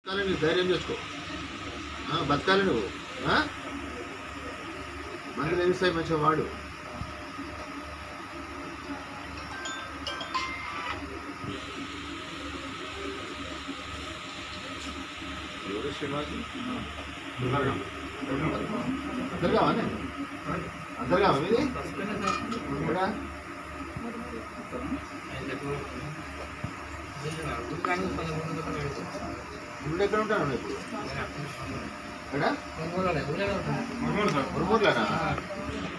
బతకాలి నువ్వు ధైర్యం చేసుకో ఆ, బతకాలి నువ్వు ఆ? మందులు ఏమిస్తాయి మంచిగా వాడు ఎవరు శ్రీనివాసు అందరుగావానే అందరుగావా మీది ఎక్కడా? ఇప్పుడు ఎక్కడ ఉంటాను నువ్వు ఇప్పుడు ఎక్కడ మురుమూరులోనా